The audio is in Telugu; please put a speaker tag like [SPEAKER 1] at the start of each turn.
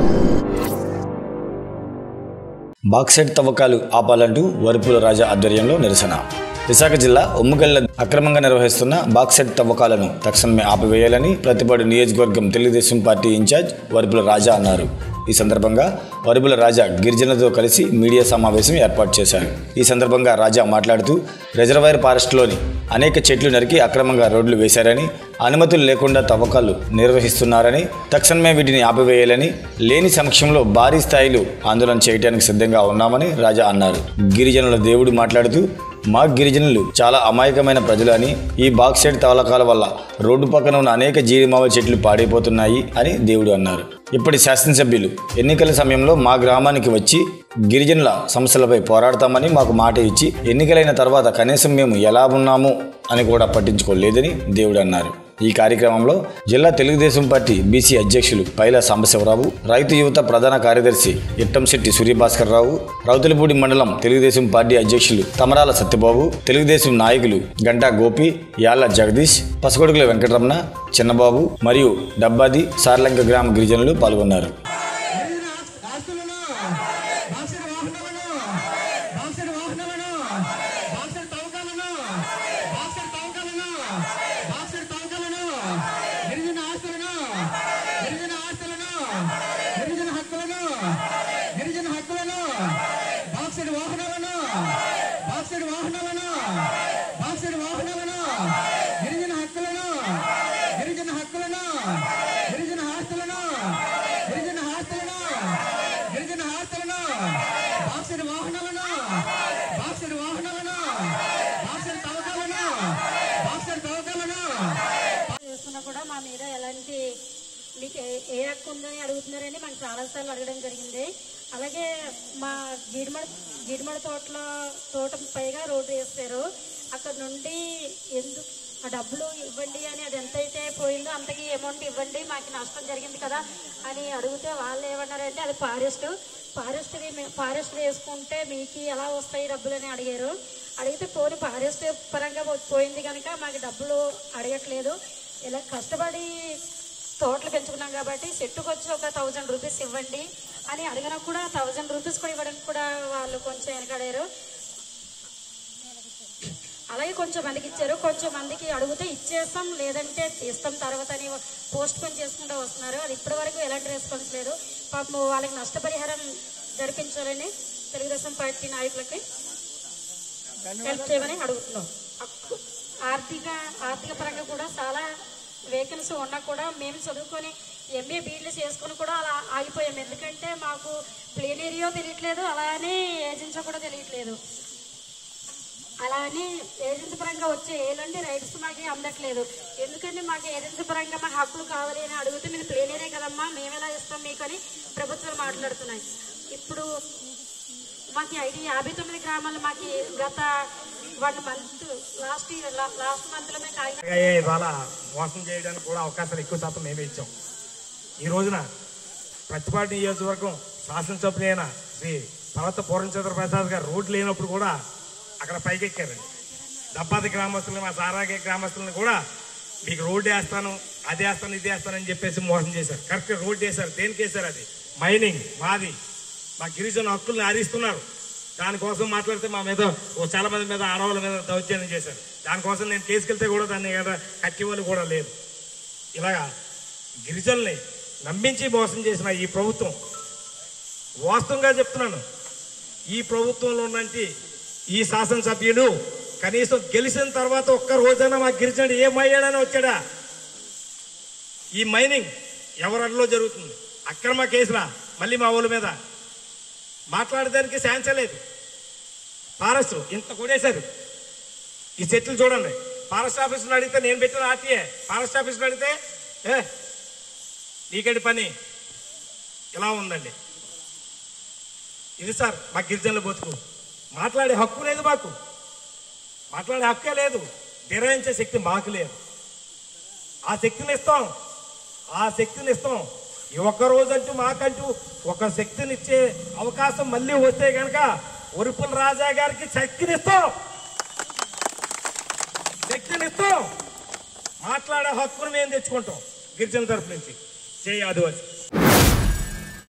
[SPEAKER 1] బాక్సైట్ తవ్వకాలు ఆపాలంటూ వరుపుల రాజా ఆధ్వర్యంలో నిరసన విశాఖ జిల్లా ఉమ్మగల్ల అక్రమంగా నిర్వహిస్తున్న బాక్సైట్ తవ్వకాలను తక్షణమే ఆపివేయాలని ప్రతిపాడు నియోజకవర్గం తెలుగుదేశం పార్టీ ఇన్ఛార్జ్ వరుపుల రాజా అన్నారు ఈ సందర్భంగా వరుపుల రాజా గిరిజనులతో కలిసి మీడియా సమావేశం ఏర్పాటు చేశారు ఈ సందర్భంగా రాజా మాట్లాడుతూ రిజర్వాయర్ ఫారెస్ట్లోని అనేక చెట్లు నరికి అక్రమంగా రోడ్లు వేశారని అనుమతులు లేకుండా తవ్వకాలు నిర్వహిస్తున్నారని తక్షణమే వీటిని ఆపివేయాలని లేని సమక్షంలో భారీ స్థాయిలో ఆందోళన చేయడానికి సిద్ధంగా ఉన్నామని రాజా అన్నారు గిరిజనుల దేవుడు మాట్లాడుతూ మా గిరిజనులు చాలా అమాయకమైన ప్రజలు అని ఈ బాక్సైడ్ తవలకాల వల్ల రోడ్డు పక్కన ఉన్న అనేక జీడిమావ చెట్లు పాడైపోతున్నాయి అని దేవుడు అన్నారు ఇప్పటి శాసనసభ్యులు ఎన్నికల సమయంలో మా గ్రామానికి వచ్చి గిరిజనుల సమస్యలపై పోరాడతామని మాకు మాట ఇచ్చి ఎన్నికలైన తర్వాత కనీసం మేము ఎలా ఉన్నాము అని కూడా పట్టించుకోలేదని దేవుడు అన్నారు ఈ కార్యక్రమంలో జిల్లా తెలుగుదేశం పార్టీ బీసీ అధ్యక్షులు పైల సాంబశివరావు రైతు యువత ప్రధాన కార్యదర్శి ఇట్టంశెట్టి సూర్యభాస్కర్ రావు రౌతులపూడి మండలం తెలుగుదేశం పార్టీ అధ్యక్షులు తమరాల సత్యబాబు తెలుగుదేశం నాయకులు గంటా గోపి యాళ్ల జగదీష్ పసకొడుకుల వెంకటరమణ చిన్నబాబు మరియు డబ్బాది సార్లంక గ్రామ గిరిజనులు పాల్గొన్నారు
[SPEAKER 2] ఆస్తులను బాక్సెట్ వాహనాలను బాక్సెట్ వాహనాలను బాక్సెట్ తవ్వకాలను బాక్సెట్ తవ్వకాలను బాక్సెట్ తవ్వకాలను గిరిజన ఆస్తులను గిరిజన ఆస్తులను గిరిజన హక్కులను గిరిజన హక్కులను బాక్సెట్ వాహనాలను బాక్సెట్ వాహనాలను బాక్సెట్ వాహనాలను గిరిజన హక్కులను గిరిజన హక్కులను గిరిజన ఆస్తులను గిరిజన ఆస్తులను గిరిజన ఆస్తులను బాక్సెట్ వాహనాలను బాక్సెట్ వాహనాలను బాక్సెట్ తవ్వకాలను బాక్సెట్ తవ్వకాలను
[SPEAKER 3] చేస్తున్నా కూడా మా మీద ఎలాంటి మీకు ఏ- ఏ హక్కు ఉందని అడుగుతున్నారని మనకు చాలాసార్లు అడగడం జరిగింది అలాగే మా జీడిమడ జీడిమడ తోటలో తోట పైగా రోడ్డు వేస్తారు అక్కడ నుండి ఎందుకు ఆ డబ్బులు ఇవ్వండి అని అది ఎంతైతే పోయిందో అంతకి అమౌంట్ ఇవ్వండి మాకు నష్టం జరిగింది కదా అని అడిగితే వాళ్ళు ఏమన్నారంటే అది ఫారెస్ట్ ఫారెస్ట్ ఫారెస్ట్ వేసుకుంటే మీకు ఎలా వస్తాయి డబ్బులు అని అడిగారు అడిగితే పోనీ ఫారెస్ట్ పరంగా పోయింది కనుక మాకు డబ్బులు అడగట్లేదు ఇలా కష్టపడి తోటలు పెంచుకున్నాం కాబట్టి చెట్టుకు వచ్చి ఒక థౌజండ్ రూపీస్ ఇవ్వండి అని అడిగినా కూడా థౌజండ్ రూపీస్ కూడా ఇవ్వడానికి కూడా వాళ్ళు కొంచెం వెనకాడారు అలాగే కొంచెం మందికి ఇచ్చారు కొంచెం మందికి అడిగితే ఇచ్చేస్తాం లేదంటే ఇస్తాం తర్వాత అని పోస్ట్ పోన్ చేసుకుంటూ వస్తున్నారు అది ఇప్పటి వరకు ఎలాంటి రెస్పాన్స్ లేదు పాపం వాళ్ళకి నష్టపరిహారం జరిపించాలని తెలుగుదేశం పార్టీ నాయకులకి హెల్ప్ చేయమని అడుగుతున్నాం అక్కు- ఆర్థిక ఆర్థిక పరంగా కూడా చాలా వేకెన్సీ ఉన్నా కూడా మేము చదువుకొని ఎంఏ బీఈడీలు చేసుకొని కూడా అలా ఆగిపోయాం ఎందుకంటే మాకు ప్లేన్ ఏరియా తెలియట్లేదు అలానే ఏజెన్సీ కూడా తెలియట్లేదు అలా అని ఏజెన్సీ పరంగా వచ్చే ఏలాంటి రైట్స్ మాకు అందట్లేదు ఎందుకంటే మాకు ఏజెన్సీ పరంగా మాకు హక్కులు కావాలి అని అడిగితే మీరు ప్లేన్ ఏరియా కదమ్మా మేము ఎలా ఇస్తాం మీకు అని ప్రభుత్వాలు మాట్లాడుతున్నాయి ఇప్పుడు మాకు ఐదు యాభై తొమ్మిది గ్రామాలు మాకు గత one month last year last month లో మేము కాకినాడ
[SPEAKER 4] అయ్యే ఇవాళ మోసం చేయడానికి కూడా అవకాశాలు ఎక్కువ శాతం మేమే ఇచ్చాం ఈ రోజున ప్రతిపాటి నియోజకవర్గం శాసనసభ్యులైన శ్రీ పర్వత పూర్ణచంద్ర ప్రసాద్ గారు రోడ్డు లేనప్పుడు కూడా అక్కడ పైకెక్కారండి దబ్బాది గ్రామస్తులు మా సారాగే గ్రామస్తులను కూడా మీకు రోడ్డు వేస్తాను అది వేస్తాను ఇది వేస్తానని చెప్పేసి మోసం చేశారు కరెక్ట్ రోడ్డు వేశారు దేనికి వేశారు అది మైనింగ్ మాది మా గిరిజన హక్కుల్ని ఆదిస్తున్నారు దానికోసం మాట్లాడితే మా మీద ఓ చాలా మంది మీద ఆడవాళ్ళ మీద దౌర్జన్యం చేశారు దానికోసం నేను కేసుకెళ్తే కూడా దాన్ని ఏదో కట్టివాళ్ళు కూడా లేదు ఇలాగా గిరిజనుల్ని నమ్మించి మోసం చేసిన ఈ ప్రభుత్వం వాస్తవంగా చెప్తున్నాను ఈ ప్రభుత్వంలో ఉన్నంటి ఈ శాసనసభ్యులు కనీసం గెలిచిన తర్వాత ఒక్క రోజైనా మా గిరిజనుడు ఏమయ్యాడని వచ్చాడా ఈ మైనింగ్ ఎవరల్లో జరుగుతుంది అక్రమ కేసులా మళ్ళీ మా ఊళ్ళ మీద మాట్లాడడానికి ఛాన్స్ లేదు ఫారెస్ట్ ఇంత కొడేశారు ఈ చెట్లు చూడండి ఫారెస్ట్ ఆఫీసులో అడిగితే నేను పెట్టిన ఆర్టీఏ ఫారెస్ట్ ఆఫీసులో అడిగితే ఏ నీకటి పని ఇలా ఉందండి ఇది సార్ మా గిరిజనుల బతుకు మాట్లాడే హక్కు లేదు మాకు మాట్లాడే హక్కే లేదు నిర్వహించే శక్తి మాకు లేదు ఆ శక్తిని ఇస్తాం ఆ శక్తిని ఇస్తాం ఈ ఒక్క రోజంటూ మాకంటూ ఒక శక్తిని ఇచ్చే అవకాశం మళ్ళీ వస్తే కనుక ఉరుపుల రాజా గారికి శక్తిని ఇస్తాం శక్తిని ఇస్తాం మాట్లాడే హక్కును మేము తెచ్చుకుంటాం గిరిజన తరపు నుంచి జై ఆదివాసి